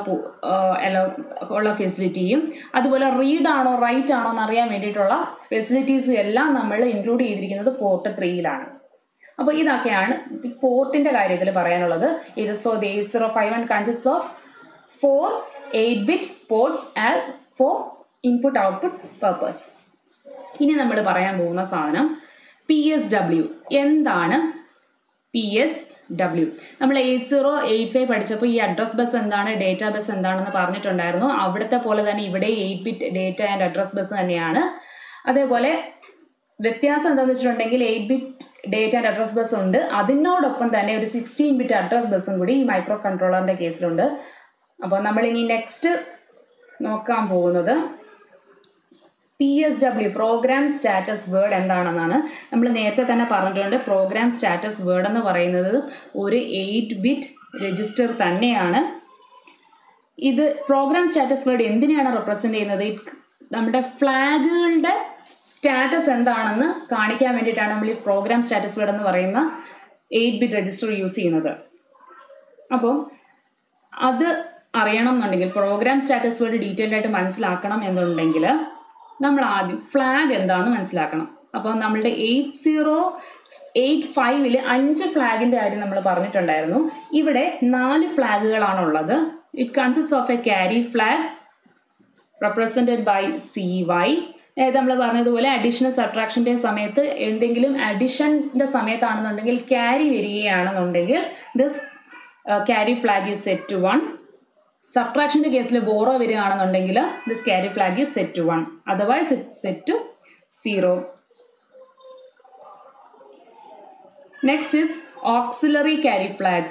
Speaker 1: ഉള്ള ഫെസിലിറ്റിയും അതുപോലെ റീഡ് ആണോ റൈറ്റ് ആണോ എന്ന് അറിയാൻ വേണ്ടിയിട്ടുള്ള ഫെസിലിറ്റീസും എല്ലാം നമ്മൾ ഇൻക്ലൂഡ് ചെയ്തിരിക്കുന്നത് പോർട്ട് ത്രീയിലാണ് അപ്പോൾ ഇതൊക്കെയാണ് പോർട്ടിന്റെ കാര്യത്തിൽ പറയാനുള്ളത് ഇത് so the eight zero five one consist of four eight bit ports as four input output purpose ഇനി നമ്മൾ പറയാൻ പോകുന്ന സാധനം പി എസ് ഡബ്ല്യു എന്താണ് പി എസ് ഡബ്ല്യു നമ്മൾ എയ്റ്റ് സീറോ എയ്റ്റ് ഫൈവ് പഠിച്ചപ്പോൾ ഈ അഡ്രസ് ബസ് എന്താണ് ഡേറ്റ ബസ് എന്താണെന്ന് പറഞ്ഞിട്ടുണ്ടായിരുന്നു അവിടുത്തെ പോലെ തന്നെ ഇവിടെ eight bit data and address bus തന്നെയാണ് അതേപോലെ വ്യത്യാസം എന്താണെന്ന് വെച്ചിട്ടുണ്ടെങ്കിൽ eight bit data and address bus ഉണ്ട് അതിനോടൊപ്പം തന്നെ ഒരു സിക്സ്റ്റീൻ ബിറ്റ് അഡ്രസ് ബസ്സും കൂടി ഈ മൈക്രോ കൺട്രോളറിന്റെ കേസിലുണ്ട് അപ്പോൾ നമ്മൾ ഇനി നെക്സ്റ്റ് നോക്കാൻ പോകുന്നത് P S W program status word എന്താണെന്നാണ് നമ്മൾ നേരത്തെ തന്നെ പറഞ്ഞിട്ടുണ്ട് പ്രോഗ്രാം സ്റ്റാറ്റസ് വേർഡ് എന്ന് പറയുന്നത് ഒരു എയ്റ്റ് ബിറ്റ് രജിസ്റ്റർ തന്നെയാണ് ഇത് പ്രോഗ്രാം സ്റ്റാറ്റസ് വേർഡ് എന്തിനെയാണ് റെപ്രസെന്റ് ചെയ്യുന്നത് നമ്മുടെ ഫ്ലാഗുകളുടെ സ്റ്റാറ്റസ് എന്താണെന്ന് കാണിക്കാൻ വേണ്ടിയിട്ടാണ് നമ്മൾ ഈ പ്രോഗ്രാം സ്റ്റാറ്റസ് വേർഡ് എന്ന് പറയുന്ന എയ്റ്റ് ബിറ്റ് രജിസ്റ്റർ യൂസ് ചെയ്യുന്നത് അപ്പോൾ അത് അറിയണം എന്നുണ്ടെങ്കിൽ പ്രോഗ്രാം സ്റ്റാറ്റസ് വേർഡ് ഡീറ്റെയിൽഡ് ആയിട്ട് മനസ്സിലാക്കണം എന്നുണ്ടെങ്കിൽ നമ്മൾ ആദ്യം ഫ്ലാഗ് എന്താണെന്ന് മനസ്സിലാക്കണം അപ്പോൾ നമ്മളുടെ എയ്റ്റ് സീറോ എയ്റ്റ് ഫൈവില് അഞ്ച് ഫ്ലാഗിന്റെ കാര്യം നമ്മൾ പറഞ്ഞിട്ടുണ്ടായിരുന്നു ഇവിടെ നാല് ഫ്ലാഗുകളാണ് ഉള്ളത് it consist of a carry flag represented by C Y നേരത്തെ നമ്മൾ പറഞ്ഞതുപോലെ അഡീഷണൽ സബ്ട്രാക്ഷൻ്റെ സമയത്ത് എന്തെങ്കിലും അഡിഷൻ്റെ സമയത്താണെന്നുണ്ടെങ്കിൽ ക്യാരി വരികയാണെന്നുണ്ടെങ്കിൽ this carry flag is set to one സബ്ട്രാക്ഷൻ്റെ കേസിൽ ബോറോ വരികയാണെന്നുണ്ടെങ്കിൽ this carry flag is set to one otherwise it set to zero next is auxiliary carry flag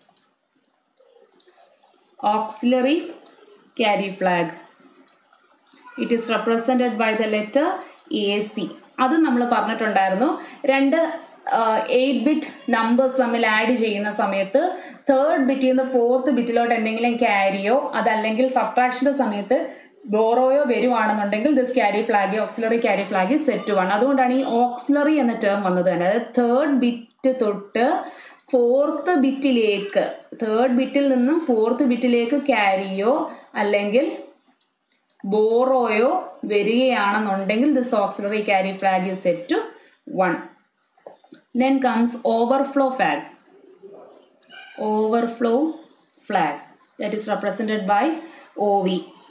Speaker 1: auxiliary carry flag it is represented by the letter A C അത് നമ്മൾ പറഞ്ഞിട്ടുണ്ടായിരുന്നു രണ്ട് eight bit numbers തമ്മിൽ add ചെയ്യുന്ന സമയത്ത് third ബിറ്റിൽ നിന്ന് fourth ബിറ്റിലോട്ട് എന്തെങ്കിലും karyo അതല്ലെങ്കിൽ സബ്ട്രാക്ഷൻ്റെ സമയത്ത് ബോറോയോ വരുവാണെന്നുണ്ടെങ്കിൽ this carry flag auxiliary carry flag set one അതുകൊണ്ടാണ് ഈ ഓക്സിലറി എന്ന ടേം വന്നത് തന്നെ അതായത് തേർഡ് ബിറ്റ് തൊട്ട് ഫോർത്ത് ബിറ്റിലേക്ക് തേർഡ് ബിറ്റിൽ നിന്നും ഫോർത്ത് ബിറ്റിലേക്ക് ക്യാരിയോ അല്ലെങ്കിൽ ബോറോയോ വരികയാണെന്നുണ്ടെങ്കിൽ this auxiliary carry flag is set to one then comes overflow flag overflow flag that is represented by OV.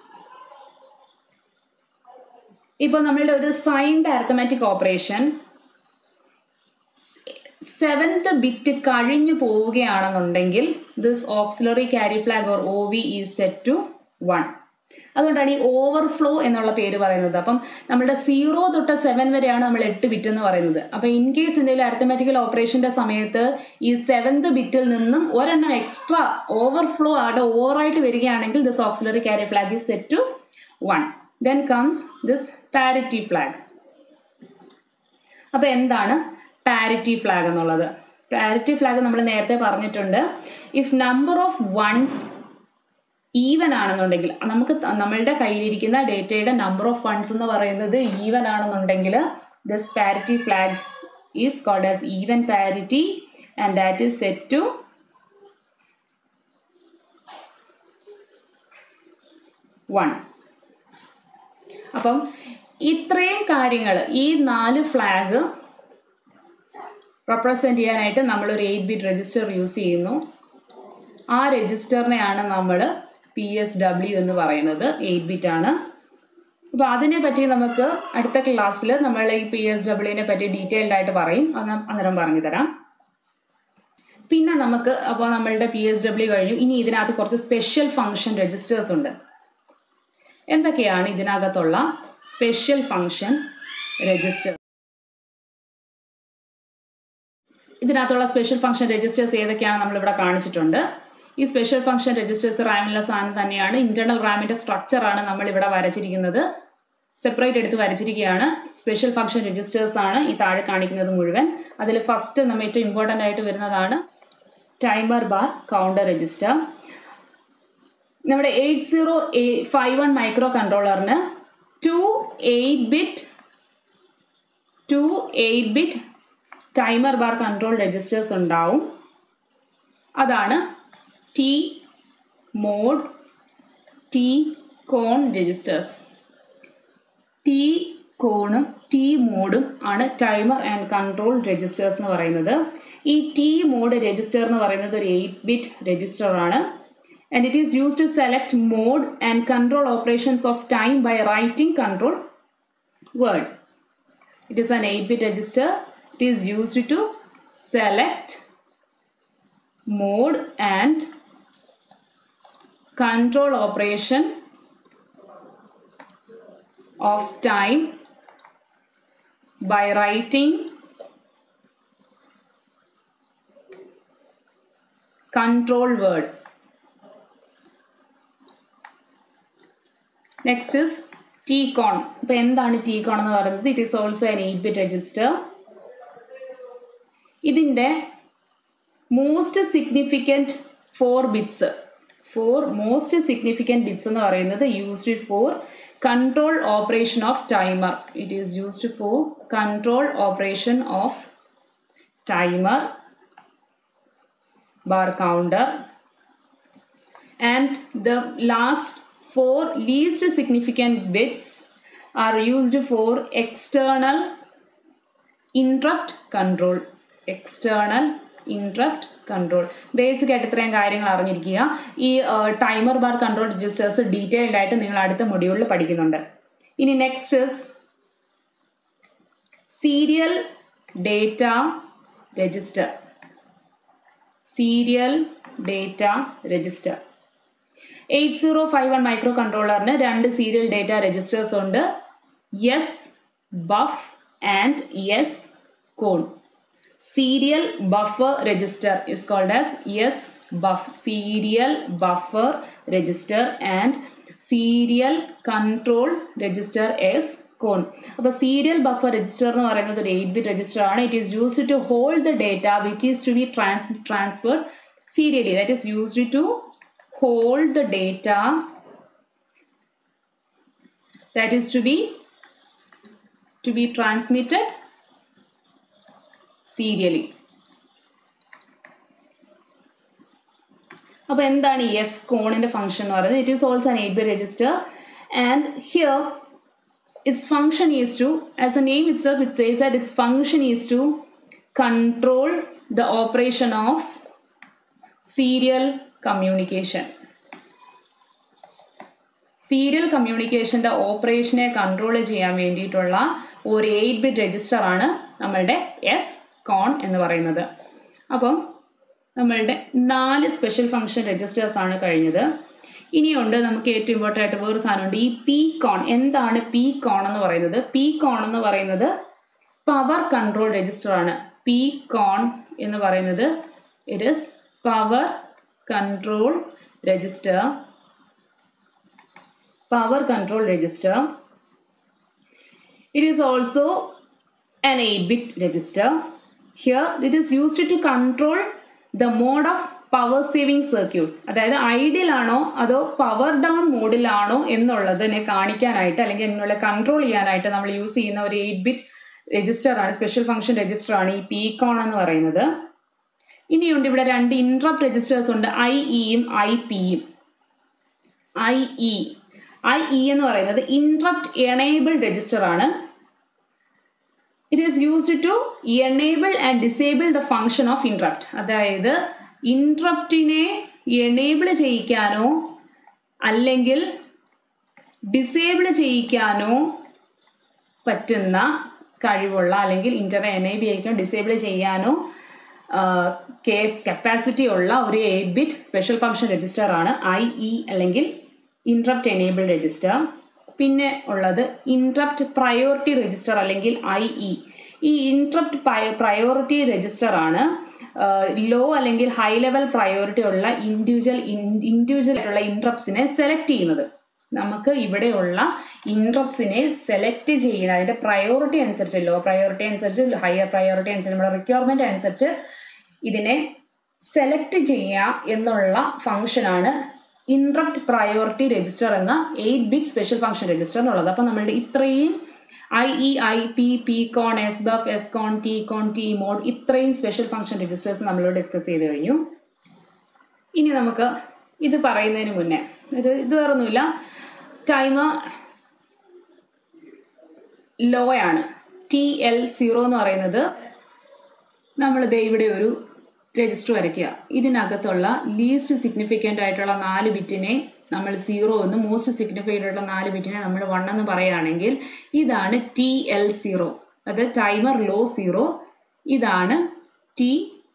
Speaker 1: ഇപ്പോൾ നമ്മളുടെ ഒരു signed arithmetic operation seventh bit കഴിഞ്ഞു പോവുകയാണെന്നുണ്ടെങ്കിൽ this auxiliary carry flag or O V is set to one അതുകൊണ്ടാണ് ഈ overflow എന്നുള്ള പേര് പറയുന്നത് അപ്പം നമ്മുടെ സീറോ തൊട്ട് സെവൻ വരെയാണ് നമ്മൾ എട്ട് ബിറ്റ് എന്ന് പറയുന്നത് അപ്പം ഇൻ കേസ് എന്തെങ്കിലും അരിത്തമാറ്റിക്കൽ ഓപ്പറേഷന്റെ സമയത്ത് ഈ സെവൻത് ബിറ്റിൽ നിന്നും ഒരെണ്ണം എക്സ്ട്രാ ഓവർഫ്ലോ അവിടെ ഓവറായിട്ട് വരികയാണെങ്കിൽ this auxiliary carry flag is set to one then comes this parity flag അപ്പൊ എന്താണ് പാരിറ്റി ഫ്ലാഗ് എന്നുള്ളത് പാരിറ്റി ഫ്ലാഗ് നമ്മൾ നേരത്തെ പറഞ്ഞിട്ടുണ്ട് if number of ones even ആണെന്നുണ്ടെങ്കിൽ നമുക്ക് നമ്മളുടെ കയ്യിലിരിക്കുന്ന ഡേറ്റയുടെ നമ്പർ ഓഫ് ഫണ്ട്സ് എന്ന് പറയുന്നത് ഈവൻ ആണെന്നുണ്ടെങ്കിൽ this parity flag is called as even parity and that is set to one അപ്പം ഇത്രയും കാര്യങ്ങൾ ഈ നാല് ഫ്ലാഗ് റെപ്രസെന്റ് ചെയ്യാനായിട്ട് നമ്മൾ ഒരു എയ്റ്റ് ബിറ്റ് രജിസ്റ്റർ യൂസ് ചെയ്യുന്നു ആ രജിസ്റ്ററിനെയാണ് നമ്മൾ പി എസ് ഡബ്ല്യു എന്ന് പറയുന്നത് എയ്റ്റ് ബിറ്റ് ആണ് അപ്പോൾ അതിനെ പറ്റി നമുക്ക് അടുത്ത ക്ലാസ്സിൽ നമ്മൾ ഈ പി എസ് ഡബ്ല്യുവിനെ പറ്റി ഡീറ്റെയിൽഡ് ആയിട്ട് പറയും അത് അന്നേരം പറഞ്ഞു തരാം പിന്നെ നമുക്ക് അപ്പോൾ നമ്മളുടെ പി എസ് ഡബ്ല്യു കഴിഞ്ഞു ഇനി ഇതിനകത്ത് കുറച്ച് സ്പെഷ്യൽ ഫങ്ഷൻ രജിസ്റ്റേഴ്സ് ഉണ്ട് എന്തൊക്കെയാണ് ഇതിനകത്തുള്ള സ്പെഷ്യൽ ഫങ്ഷൻ രജിസ്റ്റർ ഇതിനകത്തുള്ള സ്പെഷ്യൽ ഫംഗ്ഷൻ രജിസ്റ്റേഴ്സ് ഏതൊക്കെയാണ് നമ്മൾ ഇവിടെ കാണിച്ചിട്ടുണ്ട് ഈ സ്പെഷ്യൽ ഫംഗ്ഷൻ രജിസ്റ്റേഴ്സ് റാമിലുള്ള സാധനം തന്നെയാണ് ഇന്റേണൽ റാമിന്റെ സ്ട്രക്ചർ ആണ് നമ്മൾ ഇവിടെ വരച്ചിരിക്കുന്നത് സെപ്പറേറ്റ് എടുത്ത് വരച്ചിരിക്കുകയാണ് സ്പെഷ്യൽ ഫംഗ്ഷൻ രജിസ്റ്റേഴ്സ് ആണ് ഈ താഴെ കാണിക്കുന്നത് മുഴുവൻ അതിൽ ഫസ്റ്റ് നമ്മൾ ഏറ്റവും ഇമ്പോർട്ടൻ്റ് ആയിട്ട് വരുന്നതാണ് ടൈമർ ബാർ കൗണ്ടർ രജിസ്റ്റർ നമ്മുടെ eight zero five one micro കൺട്രോളറിന് two eight bit two eight bit timer bar control registers ഉണ്ടാവും അതാണ് T mode T con registers T കോണും ടി മോഡും ആണ് ടൈമർ ആൻഡ് കൺട്രോൾ രജിസ്റ്റേഴ്സ് എന്ന് പറയുന്നത് ഈ ടി മോഡ് രജിസ്റ്റർ എന്ന് പറയുന്നത് ഒരു എയ്റ്റ് ബിറ്റ് രജിസ്റ്റർ ആണ് and it is use to select mode and control operations of time by writing control word it is an eight bit register it is used to select mode and control operation of time by writing control word next is tcon ഇപ്പൊ എന്താണ് tcon എന്ന് പറയുന്നത് it is also an 8 bit register ഇതിൻ്റെ most significant four bits four most significant bits എന്ന് പറയുന്നത് used for control operation of timer it is used for control operation of timer bar counter and the last four least significant bits are used for external interrupt control external interrupt control basic ആയിട്ട് ഇത്രയും കാര്യങ്ങൾ അറിഞ്ഞിരിക്കുക ഈ timer bar control registers detailed ആയിട്ട് നിങ്ങൾ അടുത്ത മൊഡ്യൂളിൽ പഠിക്കുന്നുണ്ട് ഇനി next serial data register serial data register eight zero five one micro കൺട്രോളറിന് രണ്ട് സീരിയൽ ഡേറ്റ രജിസ്റ്റേഴ്സ് ഉണ്ട് S buf and S con serial buffer register is called as yes buff serial buffer register and serial control register is con അപ്പോൾ serial buffer register എന്ന് പറയുന്നത് ഒരു eight bit register ആണ് it is used to hold the data which is to be trans transferred serially that is used to hold the data that is to be to be transmitted serially അപ്പോൾ എന്താണ് ഈ S കോണിന്റെ function എന്ന് പറയുന്നത് it is also an 8 bit register and here its function is to as the name itself it says that its function is to control the operation of serial communication serial കമ്മ്യൂണിക്കേഷൻ്റെ ഓപ്പറേഷനെ control ചെയ്യാൻ വേണ്ടിയിട്ടുള്ള ഒരു eight bit register ആണ് നമ്മളുടെ S കോൺ എന്ന് പറയുന്നത് അപ്പം നമ്മളുടെ നാല് സ്പെഷ്യൽ ഫംഗ്ഷൻ രജിസ്റ്റേഴ്സ് ആണ് കഴിഞ്ഞത് ഇനിയുണ്ട് നമുക്ക് ഏറ്റവും ഇമ്പോർട്ടൻ്റ് ആയിട്ട് വേറൊരു സാധനമുണ്ട് ഈ പി കോൺ എന്താണ് പി കോൺ എന്ന് പറയുന്നത് പി കോൺ എന്ന് പറയുന്നത് പവർ കൺട്രോൾ രജിസ്റ്റർ ആണ് പി കോൺ എന്ന് പറയുന്നത് it is power control register power control register. It is also an 8-bit register. Here it is used to control the mode of power saving circuit അതായത് ideal ആണോ അതോ power down മോഡിലാണോ എന്നുള്ളതിനെ കാണിക്കാനായിട്ട് അല്ലെങ്കിൽ എന്നുള്ള control ചെയ്യാനായിട്ട് നമ്മൾ യൂസ് ചെയ്യുന്ന ഒരു എയ്റ്റ് ബിറ്റ് രജിസ്റ്റർ ആണ് സ്പെഷ്യൽ ഫംഗ്ഷൻ രജിസ്റ്റർ ആണ് ഈ പീകോൺ എന്ന് പറയുന്നത് ഇനിയുണ്ട് ഇവിടെ രണ്ട് ഇൻട്രപ്റ്റ് രജിസ്റ്റേഴ്സ് ഉണ്ട് ഐ ഇയും ഐ പിയും ഐ ഇ ഐ ഇ എന്ന് പറയുന്നത് ഇൻട്രപ്റ്റ് എനേബിൾ രജിസ്റ്റർ ആണ് it is used to enable and disable the function of interrupt അതായത് ഇൻട്രപ്റ്റിനെ എനേബിൾ ചെയ്യിക്കാനോ അല്ലെങ്കിൽ ഡിസേബിൾ ചെയ്യിക്കാനോ പറ്റുന്ന കഴിവുള്ള അല്ലെങ്കിൽ ഇൻ്റർനെ എനേബിൾ ചെയ്യിക്കാനോ ഡിസേബിൾ ചെയ്യാനോ കപ്പാസിറ്റി ഉള്ള ഒരു eight bit special function register ആണ് ഐ ഇ അല്ലെങ്കിൽ ഇൻട്രപ്റ്റ് എനേബിൾ രജിസ്റ്റർ പിന്നെ ഉള്ളത് ഇൻട്രപ്റ്റ് പ്രയോറിറ്റി രജിസ്റ്റർ അല്ലെങ്കിൽ ഐ ഇ ഈ ഇൻട്രപ്റ്റ് പ്രയോറിറ്റി രജിസ്റ്റർ ആണ് ലോ അല്ലെങ്കിൽ ഹൈ ലെവൽ പ്രയോറിറ്റി ഉള്ള ഇൻഡിവിജ്വൽ ഇൻഡിവിജ്വൽ ആയിട്ടുള്ള ഇൻട്രപ്സിനെ സെലക്ട് ചെയ്യുന്നത് നമുക്ക് ഇവിടെയുള്ള ഇൻട്രപ്സിനെ സെലക്ട് ചെയ്യുന്ന അതിന്റെ പ്രയോറിറ്റി അനുസരിച്ച് ലോ പ്രയോറിറ്റി അനുസരിച്ച് ഹയർ പ്രയോറിറ്റി അനുസരിച്ച് നമ്മുടെ റിക്വയർമെന്റ് അനുസരിച്ച് ഇതിനെ സെലക്ട് ചെയ്യുക എന്നുള്ള ഫംഗ്ഷനാണ് ഇൻട്രപ്റ്റ് പ്രയോറിറ്റി രജിസ്റ്റർ എന്ന eight bit special function register എന്നുള്ളത് അപ്പം നമ്മളുടെ ഇത്രയും I E I P P con S buf S con T cone T mod ഇത്രയും സ്പെഷ്യൽ ഫംഗ്ഷൻ രജിസ്റ്റേഴ്സ് നമ്മൾ ഡിസ്കസ് ചെയ്ത് കഴിഞ്ഞു ഇനി നമുക്ക് ഇത് പറയുന്നതിന് മുന്നേ ഇത് ഇത് വേറൊന്നുമില്ല ടൈമർ ലോ ആണ് ടി എൽ സീറോ എന്ന് പറയുന്നത് നമ്മൾ ദേ ഇവിടെ ഒരു രജിസ്റ്റർ വരയ്ക്കുക ഇതിനകത്തുള്ള ലീസ്റ്റ് സിഗ്നിഫിക്കൻ്റ് ആയിട്ടുള്ള നാല് ബിറ്റിനെ നമ്മൾ സീറോ എന്നും മോസ്റ്റ് സിഗ്നിഫിക്കൻ്റ് ആയിട്ടുള്ള നാല് ബിറ്റിനെ നമ്മൾ വൺ എന്ന് പറയുകയാണെങ്കിൽ ഇതാണ് ടി എൽ സീറോ അത് ടൈമർ ലോ സീറോ ഇതാണ് ടി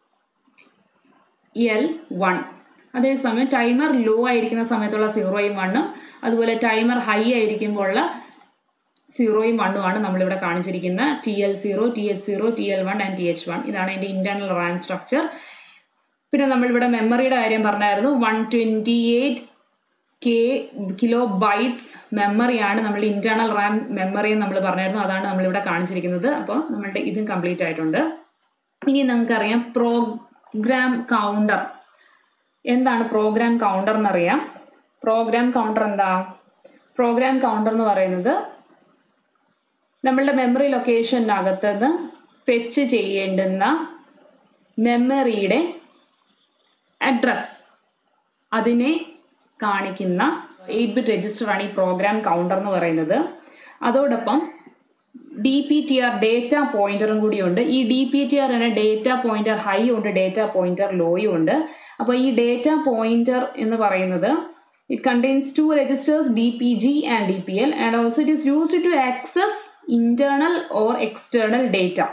Speaker 1: എൽ വൺ അതേസമയം ടൈമർ ലോ ആയിരിക്കുന്ന സമയത്തുള്ള സീറോയും വണ്ണും അതുപോലെ ടൈമർ ഹൈ ആയിരിക്കുമ്പോൾ ഉള്ള സീറോയും വണ്ണുമാണ് നമ്മളിവിടെ കാണിച്ചിരിക്കുന്ന T L zero T H zero T L one and T H one ഇതാണ് അതിൻ്റെ ഇന്റേണൽ റാം സ്ട്രക്ചർ പിന്നെ നമ്മളിവിടെ മെമ്മറിയുടെ കാര്യം പറഞ്ഞായിരുന്നു one twenty eight K kilo bytes മെമ്മറിയാണ് നമ്മളുടെ ഇന്റേണൽ റാം മെമ്മറി എന്ന് നമ്മൾ പറഞ്ഞായിരുന്നു അതാണ് നമ്മളിവിടെ കാണിച്ചിരിക്കുന്നത് അപ്പോൾ നമ്മളുടെ ഇതും കംപ്ലീറ്റ് ആയിട്ടുണ്ട് ഇനി നമുക്കറിയാം പ്രോഗ്രാം കൗണ്ടർ എന്താണ് പ്രോഗ്രാം കൗണ്ടർ എന്നറിയാം പ്രോഗ്രാം കൗണ്ടർ എന്താ പ്രോഗ്രാം കൗണ്ടർ എന്ന് പറയുന്നത് നമ്മളുടെ മെമ്മറി ലൊക്കേഷനകത്ത് നിന്ന് ഫെച്ച് ചെയ്യേണ്ടുന്ന മെമ്മറിയുടെ അഡ്രസ് അതിനെ കാണിക്കുന്ന എയ്റ്റ് ബിറ്റ് രജിസ്റ്റർ ആണ് ഈ പ്രോഗ്രാം കൗണ്ടർ എന്ന് പറയുന്നത് അതോടൊപ്പം D P T R data പോയിന്ററും കൂടിയുണ്ട് ഈ ഡി പി ടി ആർ എന്ന ഡേറ്റ പോയിന്റർ ഹൈ ഉണ്ട് ഡേറ്റ പോയിന്റർ ലോയും ഉണ്ട് അപ്പോൾ ഈ ഡേറ്റ പോയിന്റർ എന്ന് പറയുന്നത് It contains two registers DPG and DPL and also it is used to access internal or external data.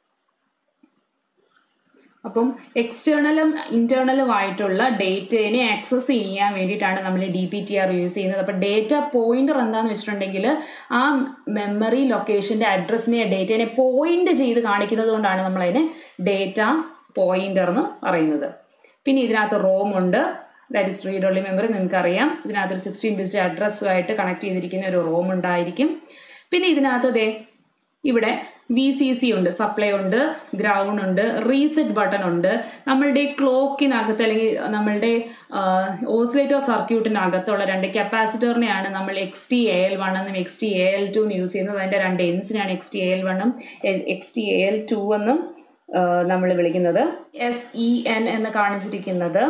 Speaker 1: അപ്പം എക്സ്റ്റേണലും ഇന്റേണലും ആയിട്ടുള്ള ഡേറ്റയെ ആക്സസ് ചെയ്യാൻ വേണ്ടിയിട്ടാണ് നമ്മൾ D P T R use ചെയ്യുന്നത് അപ്പം ഡേറ്റ പോയിന്റർ എന്താണെന്ന് വെച്ചിട്ടുണ്ടെങ്കിൽ ആ മെമ്മറി ലൊക്കേഷന്റെ അഡ്രസ്സിനെ ഡേറ്റയെ പോയിന്റ് ചെയ്ത് കാണിക്കുന്നത് കൊണ്ടാണ് നമ്മൾ അതിനെ ഡേറ്റ പോയിന്റർ എന്ന് പറയുന്നത് പിന്നെ ഇതിനകത്ത് റോം ഉണ്ട് that is read only memory നിങ്ങൾക്ക് അറിയാം ഇതിനകത്തൊരു സിക്സ്റ്റീൻ ഡിജിറ്റ് അഡ്രസ്സുമായിട്ട് കണക്ട് ചെയ്തിരിക്കുന്ന ഒരു റോം ഉണ്ടായിരിക്കും പിന്നെ ഇതിനകത്ത് ദേ ഇവിടെ വി സി സി ഉണ്ട് സപ്ലൈ ഉണ്ട് ഗ്രൗണ്ട് ഉണ്ട് റീസെറ്റ് ബട്ടൺ ഉണ്ട് നമ്മളുടെ ക്ലോക്കിനകത്ത് അല്ലെങ്കിൽ നമ്മളുടെ ഓസിലേറ്റർ സർക്യൂട്ടിനകത്തുള്ള രണ്ട് കപ്പാസിറ്ററിനെയാണ് നമ്മൾ X T A L one എന്നും X T A L two എന്ന് യൂസ് ചെയ്യുന്നത് അതിൻ്റെ രണ്ട് എൻസിനാണ് എക്സ് ടി എ എൽ വണ്ണും X T A L two എന്നും നമ്മൾ വിളിക്കുന്നത് എസ് ഇ എൻ എന്ന് കാണിച്ചിരിക്കുന്നത്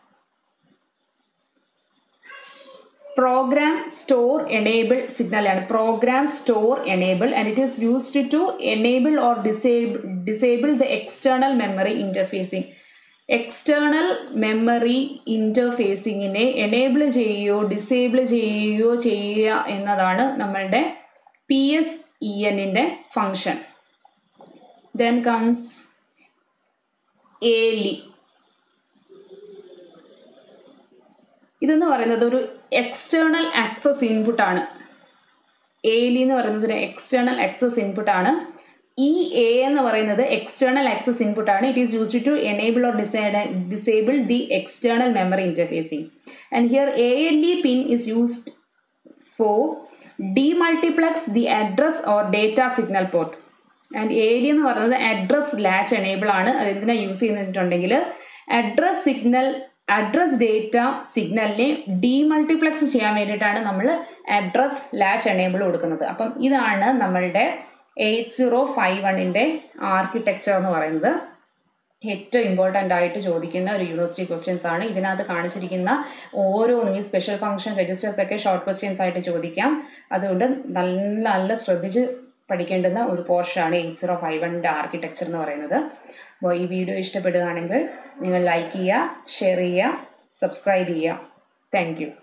Speaker 1: program store enable signal ആണ് program store enable and it is used to enable or disable disable the external memory interfacing external memory ഇൻ്റർഫേസിങ്ങിനെ enable ചെയ്യുകയോ disable ചെയ്യുകയോ ചെയ്യുക എന്നതാണ് നമ്മളുടെ പി എസ് ഇ എന്നിൻ്റെ ഫങ്ഷൻ ദെൻ കംസ് എലി ഇതെന്ന് പറയുന്നത് ഒരു എക്സ്റ്റേണൽ ആക്സസ് ഇൻപുട്ട് ആണ് എലി എന്ന് പറയുന്നത് ഒരു എക്സ്റ്റേണൽ ആക്സസ് ഇൻപുട്ട് ആണ് ഇ എ എന്ന് പറയുന്നത് എക്സ്റ്റേണൽ ആക്സസ് ഇൻപുട്ട് ആണ് it is used to enable or disable the external memory interfacing and here A L E pin is used for demultiplex the address or data signal port and A L എന്ന് പറയുന്നത് address latch enable ആണ് അത് എന്തിനാ use ചെയ്യുന്നിട്ടുണ്ടെങ്കിൽ address signal address data സിഗ്നലിനെ demultiplex ചെയ്യാൻ വേണ്ടിയിട്ടാണ് നമ്മൾ അഡ്രസ് ലാച്ച് എനേബിൾ കൊടുക്കുന്നത് അപ്പം ഇതാണ് നമ്മളുടെ എയ്റ്റ് സീറോ ഫൈവ് വണ്ണിൻ്റെ ആർക്കിടെക്ചർ എന്ന് പറയുന്നത് ഏറ്റവും ഇമ്പോർട്ടൻ്റ് ആയിട്ട് ചോദിക്കുന്ന ഒരു യൂണിവേഴ്സിറ്റി ക്വസ്റ്റ്യൻസ് ആണ് ഇതിനകത്ത് കാണിച്ചിരിക്കുന്ന ഓരോന്നും ഈ സ്പെഷ്യൽ ഫംഗ്ഷൻ രജിസ്റ്റേഴ്സ് ഒക്കെ ഷോർട്ട് ക്വസ്റ്റ്യൻസ് ആയിട്ട് ചോദിക്കാം അതുകൊണ്ട് നല്ല നല്ല ശ്രദ്ധിച്ച് പഠിക്കേണ്ടുന്ന ഒരു പോർഷനാണ് എയ്റ്റ് സീറോ ഫൈവ് വണ്ണിൻ്റെ ആർക്കിടെക്ചർ എന്ന് പറയുന്നത് അപ്പോൾ ഈ വീഡിയോ ഇഷ്ടപ്പെടുകയാണെങ്കിൽ നിങ്ങൾ ലൈക്ക് ചെയ്യുക ഷെയർ ചെയ്യുക സബ്സ്ക്രൈബ് ചെയ്യുക താങ്ക് യു